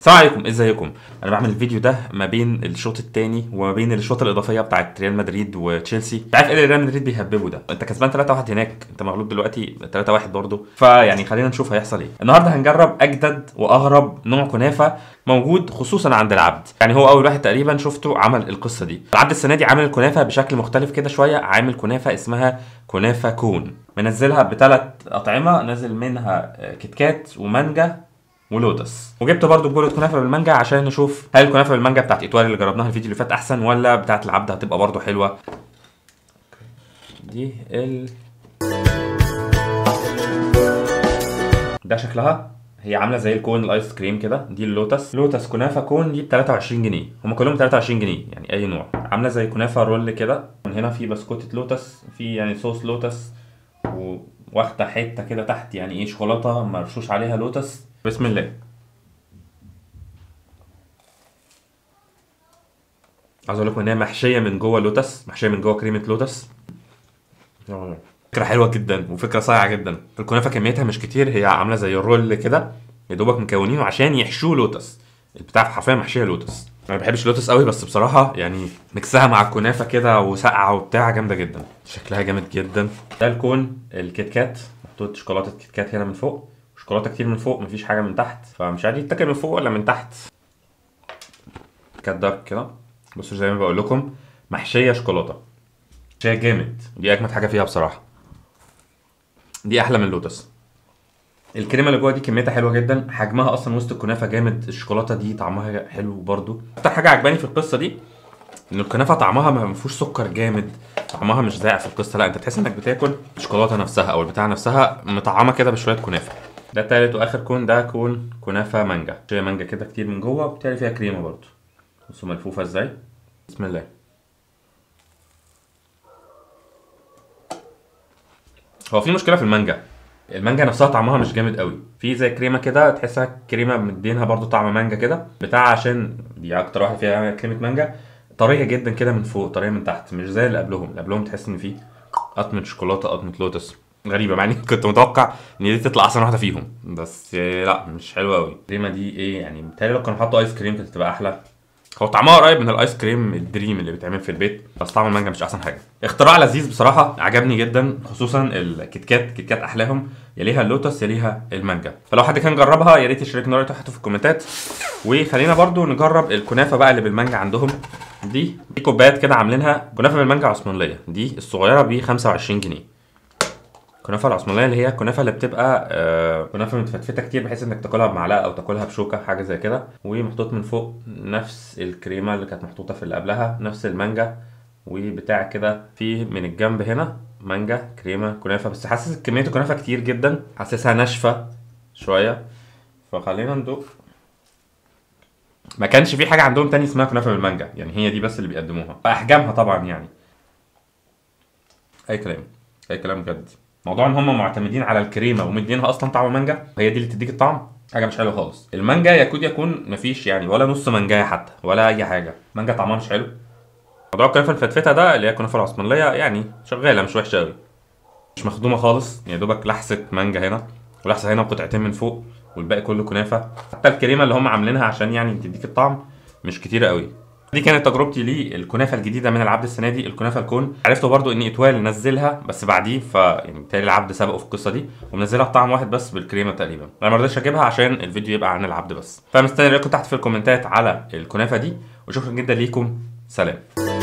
السلام عليكم ازيكم انا بعمل الفيديو ده ما بين الشوط الثاني وما بين الشوط الاضافيه بتاعت ريال مدريد وتشيلسي انت عارف ايه اللي ريال مدريد بيهببه ده انت كسبان 3-1 هناك انت مغلوب دلوقتي 3-1 برضه فيعني خلينا نشوف هيحصل ايه النهارده هنجرب اجدد واغرب نوع كنافه موجود خصوصا عند العبد يعني هو اول واحد تقريبا شفته عمل القصه دي العبد السنه دي عامل الكنافه بشكل مختلف كده شويه عامل كنافه اسمها كنافه كون منزلها بثلاث اطعمه نازل منها كيت كات ومانجا ولوتس وجبت برضو بولة كنافه بالمانجا عشان نشوف هل الكنافه بالمانجا بتاعت ايطوال اللي جربناها الفيديو اللي فات احسن ولا بتاعت العبد هتبقى برضو حلوه دي ال ده شكلها هي عامله زي الكون الايس كريم كده دي اللوتس لوتس كنافه كون دي ب 23 جنيه هم كلهم 23 جنيه يعني اي نوع عامله زي كنافه رول كده من هنا في بسكوتة لوتس في يعني صوص لوتس واخده حته كده تحت يعني ايه شوكولاته مرشوش عليها لوتس بسم الله عايز اقول لكم ان هي محشيه من جوه لوتس محشيه من جوه كريمه لوتس فكره حلوه جدا وفكره صايعه جدا الكنافه كميتها مش كتير هي عامله زي الرول كده يا دوبك مكونينه عشان يحشوه لوتس البتاع حرفيا محشيه لوتس انا ما بحبش لوتس قوي بس بصراحه يعني ميكسها مع الكنافه كده وسقعه وبتاع جامده جدا شكلها جامد جدا ده الكون الكيت كات محطوط شوكولاته كيت كات هنا من فوق شوكولاته كتير من فوق مفيش حاجه من تحت فمش عارف يتاكل من فوق ولا من تحت كات دارك كده بصوا زي ما بقول لكم محشيه شوكولاته محشيه جامد دي اجمد حاجه فيها بصراحه دي احلى من اللوتس الكريمه اللي جوه دي كميتها حلوه جدا حجمها اصلا وسط الكنافه جامد الشوكولاته دي طعمها حلو برضو اكتر حاجه عجباني في القصه دي ان الكنافه طعمها ما فيهوش سكر جامد طعمها مش زائع في القصه لا انت تحس انك بتاكل الشوكولاته نفسها او البتاع نفسها مطعمه كده بشويه كنافه ده تالت واخر كون ده كون كنافه مانجا شويه مانجا كده كتير من جوه وبالتالي فيها كريمه برضو بصوا ملفوفه ازاي بسم الله هو في مشكله في المانجا المانجا نفسها طعمها مش جامد قوي في زي كريمه كده تحسها كريمه مدينها برضو طعم مانجا كده بتاع عشان دي اكتر واحد فيها كريمه مانجا طريه جدا كده من فوق طريه من تحت مش زي اللي قبلهم اللي قبلهم تحس ان في قطمه شوكولاته قطمه لوتس غريبه مع اني كنت متوقع ان دي تطلع احسن واحده فيهم بس لا مش حلوه قوي الكريمه دي ايه يعني بتهيألي لو كانوا حطوا ايس كريم كانت تبقى احلى هو طعمها قريب من الايس كريم الدريم اللي بيتعمل في البيت بس طعم المانجا مش احسن حاجه اختراع لذيذ بصراحه عجبني جدا خصوصا الكيت كات كيت كات احلاهم يليها اللوتس يليها المانجا فلو حد كان جربها يا ريت يشاركنا رايه تحت في الكومنتات وخلينا برضو نجرب الكنافه بقى اللي بالمانجا عندهم دي دي كوبايات كده عاملينها كنافه بالمانجا عثمانيه دي الصغيره ب 25 جنيه الكنافه العثمانيه اللي هي الكنافه اللي بتبقى آه كنافه متفتفته كتير بحيث انك تاكلها بمعلقه او تاكلها بشوكه حاجه زي كده ومحطوط من فوق نفس الكريمه اللي كانت محطوطه في اللي قبلها نفس المانجا وبتاع كده في من الجنب هنا مانجا كريمه كنافه بس حاسس كميه الكنافه كتير جدا حاسسها ناشفه شويه فخلينا ندوق ما كانش في حاجه عندهم تاني اسمها كنافه بالمانجا يعني هي دي بس اللي بيقدموها احجامها طبعا يعني اي كلام اي كلام بجد موضوع ان هم معتمدين على الكريمه ومدينها اصلا طعم مانجا هي دي اللي تديك الطعم حاجه مش حلوه خالص المانجا يكاد يكون مفيش يعني ولا نص مانجايه حتى ولا اي حاجه مانجا طعمها مش حلو موضوع الكنافه الفتفته ده اللي هي الكنافه العثمانيه يعني شغاله مش وحشه قوي مش مخدومه خالص يا دوبك لحسه مانجا هنا ولحسه هنا وقطعتين من فوق والباقي كله كنافه حتى الكريمه اللي هم عاملينها عشان يعني تديك الطعم مش كتيره قوي دي كانت تجربتي للكنافه الجديده من العبد السنه دي الكنافه الكون عرفته برضو ان اتوال نزلها بس بعديه ف يعني بالتالي العبد سبقه في القصه دي ومنزلها بطعم واحد بس بالكريمه تقريبا انا ما رضيتش اجيبها عشان الفيديو يبقى عن العبد بس فمستني رايكم تحت في الكومنتات على الكنافه دي وشكرا جدا ليكم سلام